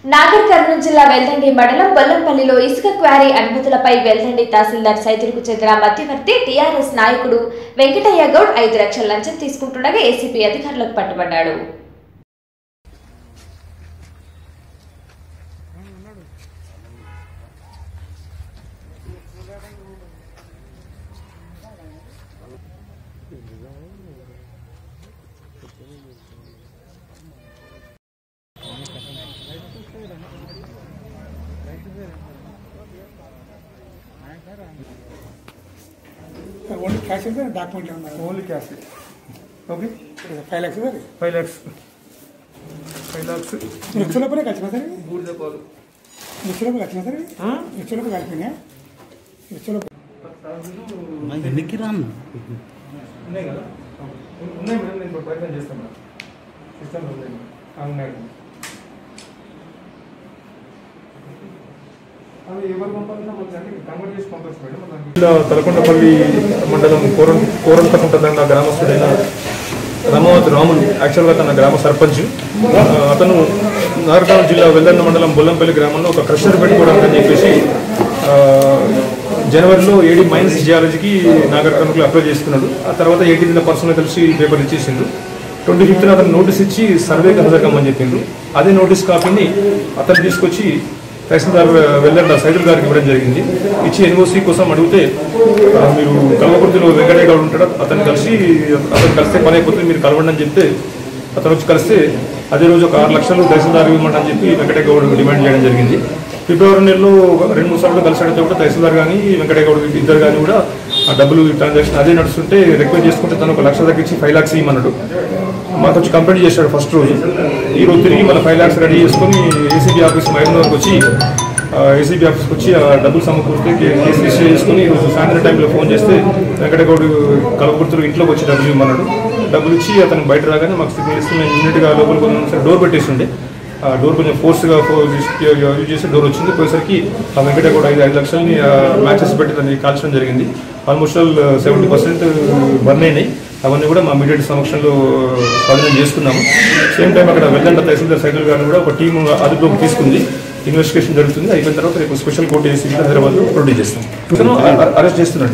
నాగర్ కర్నూలు జిల్లా వెల్దండి మండలం బొల్లంపల్లిలో ఇసుక క్వారీ అనుమతులపై వెల్దండి తహసీల్దార్ సైతులకు చెందిన మధ్యవర్తి టీఆర్ఎస్ నాయకుడు వెంకటయ్య గౌడ్ ఐదు లక్షల లంచం తీసుకుంటుండగా ఏసీపీ అధికారులకు పట్టుబడ్డాడు ఓన్లీ క్యాష్ అయితే డాక్యుమెంట్ ఉన్నారు only cash okay five lakhs sir five lakhs five lakhs లక్ష రూపాయలు కలిసిన సార్ ఇవి? బూడిద పాలు లక్ష రూపాయలు కలిసిన సార్ ఇవి? లక్ష రూపాయలు కలిపినాయా లక్ష రూపాయలు ఎన్నికి రాను ఉన్నాయి కదా ఉన్నాయి మేడం నేను ఇప్పుడు ప్రయత్నం చేస్తాను మేడం సిస్టమ్లో ఉన్నాయి మేడం. ఆ, ఉన్నాయి మేడం. అవి ఎవరు పంపాలన్నా మాకు అంటే కన్వర్ట్ చేసి పంపచ్చు మేడం ఇలా తలకొండపల్లి మండలం కోరం కోరంతకుంట దండ గ్రామస్తుడైన రామవతి రాములు యాక్చువల్గా తన గ్రామ సర్పంచ్ ఆ, అతను నాగర్కర్నూలు జిల్లా వెల్లండ మండలం బొల్లంపల్లి గ్రామంలో ఒక క్రషర్ పెట్టుకోవడానికి అని చెప్పేసి ఆ, జనవరిలో ఏడి మైన్స్ జియాలజీకి నాగర్ కర్నూలు అప్లై చేస్తున్నాడు ఆ తర్వాత ఎయిటీన్త్ పర్సన్ కలిసి పేపర్ ఇచ్చేసిండు ట్వంటీ ఫిఫ్త్ అతను నోటీస్ ఇచ్చి సర్వేకి హాజరుకమ్మని చెప్పిండు అదే నోటీస్ కాపీని అతను తీసుకొచ్చి తహసీల్దార్ వెళ్ళండి సైదుల్ గారికి ఇవ్వడం జరిగింది ఇచ్చి ఎన్ఓసి కోసం అడిగితే ఆ, మీరు కల్వకుర్తిలో వెంకటయ్య గౌడ్ ఉంటాడు అతను కలిసి అతను కలిస్తే పని అయిపోతుంది మీరు కలవండి అని చెప్తే అతను వచ్చి కలిస్తే అదే రోజు ఒక ఆరు లక్షలు తహసీల్దార్ ఇవ్వమంటని చెప్పి వెంకటయ్య గౌడ్ డిమాండ్ చేయడం జరిగింది ఫిబ్రవరి నెలలో ఒక రెండు మూడు సార్లు కలిసి అడిగితే కూడా తహసీల్దార్ కానీ వెంకటయ్య గౌడ్ ఇద్దరు కానీ కూడా ఆ డబ్బులు ట్రాన్సాక్షన్ అదే నడుస్తుంటే రిక్వెస్ట్ చేసుకుంటే తను ఒక లక్ష తగ్గించి ఫైవ్ లాక్స్ ఇవ్వమన్నాడు మాకు వచ్చి కంప్లైంట్ చేశాడు ఫస్ట్ రోజు ఈ రోజు తిరిగి మన ఫైవ్ లాక్స్ రెడీ చేసుకొని ఏసీబీ ఆఫీస్ మహబూబ్నగర్కి వచ్చి ఏసీబీ ఆఫీస్కి వచ్చి ఆ డబ్బులు సమకూరితే కే- కేసు రిజిస్టర్ చేసుకుని ఈ రోజు సాయంత్రం టైంలో ఫోన్ చేస్తే వెంకటగౌడ్ కలవకుర్తులు ఇంట్లోకి వచ్చి డబ్బులు ఇవ్వమన్నాడు డబ్బులు ఇచ్చి అతను బయట రాగానే మాకు సిగ్నల్ ఇస్తే మేము ఇమ్మీడియట్గా లోపలికి వెళ్ళాం సరే డోర్ పెట్టేసి ఉండే ఆ డోర్ కొంచెం ఫోర్స్గా యూజ్ చేసి డోర్ వచ్చింది పోయేసరికి ఆ వెంకటగౌడ ఐదు ఐదు లక్షలని మ్యాచెస్ పెట్టి దాన్ని కాల్చడం జరిగింది almost all seventy percent burn అయినాయి అవన్నీ కూడా మా మీడియట్ సమక్షంలో స్వాధీనం చేసుకున్నాము సేమ్ టైం అక్కడ వెళ్ళంట తహసీల్దార్ సైకిల్ గారిని కూడా ఒక టీం అదుపులోకి తీసుకుంది ఇన్వెస్టిగేషన్ జరుగుతుంది అయిపోయిన తర్వాత రేపు స్పెషల్ కోర్టు ఏసీ హైదరాబాద్లో ప్రొడ్యూస్ చేస్తాం ఇతను అరెస్ట్ చేస్తున్నాడు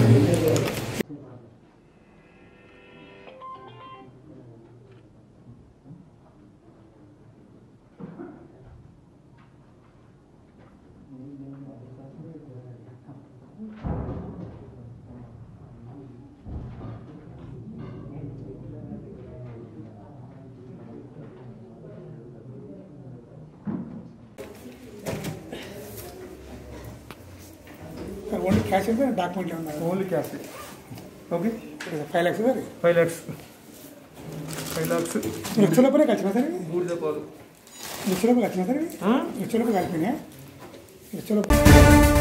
ఓన్లీ క్యాష్ అయితే డాక్యుమెంట్ ఉన్నారు only cash okay five lakhs sir ఇవి? ఫైవ్ ల్యాక్స్ ఫైవ్ ల్యాక్స్ లక్ష రూపాయలు కలిసిన సార్ ఇవి? బూడిద పాలు లక్ష రూపాయలు కలిసిన సార్ ఇవి? లక్ష రూపాయలు కలిపినాయా లక్ష రూపాయలు